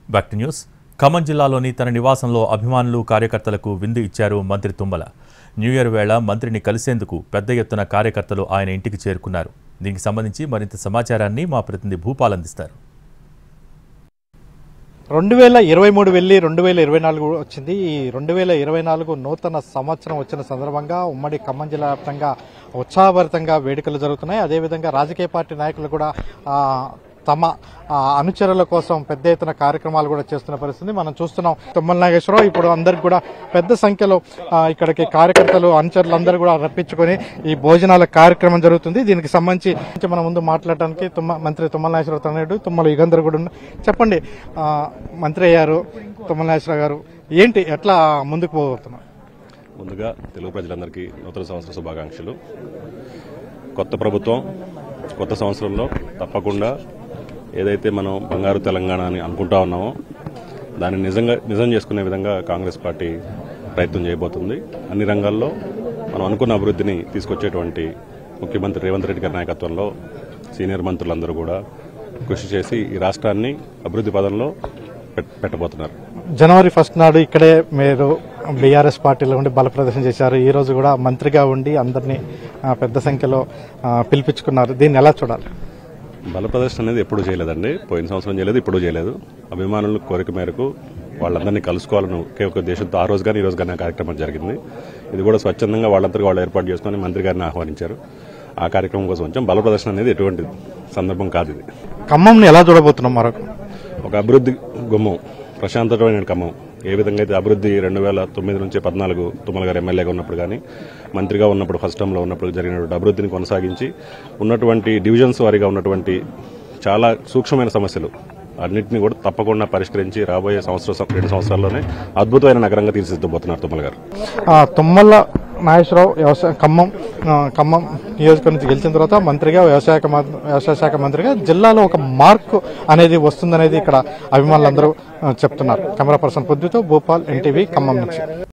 Back to news Khammam జిల్లాలోని తన నివాసంలో అభిమానులు కార్యకర్తలకు విందు ఇచ్చారు మంత్రి తుమ్మల న్యూ ఇయర్ వేళ మంత్రిని కలిసేందుకు పెద్ద ఎత్తున కార్యకర్తలు ఆయన ఇంటికి చేరుకున్నారు దీనికి సంబంధించి మరింత సమాచారాన్ని మా ప్రతినిధి భూపాల్ అందిస్తారు రెండు వేల ఇరవై మూడు వెళ్ళి రెండు వేల ఇరవై నాలుగు వచ్చింది ఈ రెండు వేల ఇరవై నాలుగు నూతన సంవత్సరం వచ్చిన సందర్భంగా ఉమ్మడి ఖమ్మం జిల్లా వ్యాప్తంగా ఉత్సాహభరితంగా వేడుకలు జరుగుతున్నాయి అదేవిధంగా రాజకీయ పార్టీ నాయకులు కూడా ఆ, తమ ఆ, అనుచరుల కోసం పెద్ద ఎత్తున కార్యక్రమాలు కూడా చేస్తున్న పరిస్థితి మనం చూస్తున్నాం తుమ్మల నాగేశ్వరరావు ఇప్పుడు అందరికి కూడా పెద్ద సంఖ్యలో ఆ, ఇక్కడికి కార్యకర్తలు అనుచరులు అందరూ కూడా రప్పించుకొని ఈ భోజనాల కార్యక్రమం జరుగుతుంది దీనికి సంబంధించి మన ముందు మాట్లాడడానికి తుమ్మ మంత్రి తుమ్మల నాగేశ్వరరావు తనయుడు తుమ్మల యుగంధర్ కూడా ఉన్నారు. చెప్పండి ఆ, మంత్రి అయ్యారు తుమ్మల నాగేశ్వరరావు గారు ఏంటి ఎట్లా ముందుకు పోతున్నారు ముందుగా తెలుగు ప్రజలందరికీ నూతన సంవత్సర శుభాకాంక్షలు కొత్త ప్రభుత్వం కొత్త సంవత్సరంలో తప్పకుండా ఏదైతే మనం బంగారు తెలంగాణ అని అనుకుంటా ఉన్నామో దాన్ని నిజంగా నిజం చేసుకునే విధంగా కాంగ్రెస్ పార్టీ ప్రయత్నం చేయబోతుంది అన్ని రంగాల్లో మనం అనుకున్న అభివృద్ధిని తీసుకొచ్చేటువంటి ముఖ్యమంత్రి రేవంత్ రెడ్డి గారి నాయకత్వంలో సీనియర్ మంత్రులందరూ కూడా కృషి చేసి ఈ రాష్ట్రాన్ని అభివృద్ధి పదంలో పెట్- పెట్టబోతున్నారు జనవరి ఫస్ట్ నాడు ఇక్కడే మీరు బీఆర్ఎస్ పార్టీలో ఉండి బల ప్రదర్శన చేశారు ఈ రోజు కూడా మంత్రిగా ఉండి అందరినీ ఆ, పెద్ద సంఖ్యలో ఆ, పిలిపించుకున్నారు దీన్ని ఎలా చూడాలి బల ప్రదర్శన అనేది ఎప్పుడు చేయలేదండి పోయిన సంవత్సరం చేయలేదు ఇప్పుడు చేయలేదు అభిమానుల కోరిక మేరకు వాళ్ళందరినీ కలుసుకోవాలని ఒకే ఒక దేశంతో ఆ రోజు కానీ ఈ రోజు కానీ ఆ కార్యక్రమం జరిగింది ఇది కూడా స్వచ్ఛందంగా వాళ్ళందరికీ వాళ్ళు ఏర్పాటు చేసుకుని మంత్రి గారిని ఆహ్వానించారు ఆ కార్యక్రమం కోసం వచ్చాం బల ప్రదర్శన అనేది ఎటువంటి సందర్భం కాదు ఇది ఖమ్మంని ఎలా చూడబోతున్నాం మరొక ఒక అభివృద్ధి గుమ్మం ప్రశాంతమైన ఖమ్మం ఏ విధంగా అయితే అభివృద్ధి రెండు వేల తొమ్మిది నుంచి పద్నాలుగు తుమ్మల గారు ఎమ్మెల్యేగా ఉన్నప్పుడు కానీ మంత్రిగా ఉన్నప్పుడు ఫస్ట్ టైంలో ఉన్నప్పుడు జరిగినటువంటి అభివృద్ధిని కొనసాగించి ఉన్నటువంటి డివిజన్స్ వారీగా ఉన్నటువంటి చాలా సూక్ష్మమైన సమస్యలు అన్నింటినీ కూడా తప్పకుండా పరిష్కరించి రాబోయే సంవత్సరం రెండు సంవత్సరాల్లోనే అద్భుతమైన నగరంగా తీర్చిదిద్దబోతున్నారు తుమ్మల గారు ఆ, తుమ్మల నాగేశ్వరరావు వ్యవసాయ ఖమ్మం ఆ, ఖమ్మం నియోజకవర్గం నుంచి గెలిచిన తర్వాత మంత్రిగా వ్యవసాయ మ- వ్యవసాయ శాఖ మంత్రిగా జిల్లాలో ఒక మార్క్ అనేది వస్తుందనేది ఇక్కడ అభిమానులందరూ ఆ, చెప్తున్నారు కెమెరా పర్సన్ పొద్దుతో భూపాల్ ఎన్టీవీ ఖమ్మం నుంచి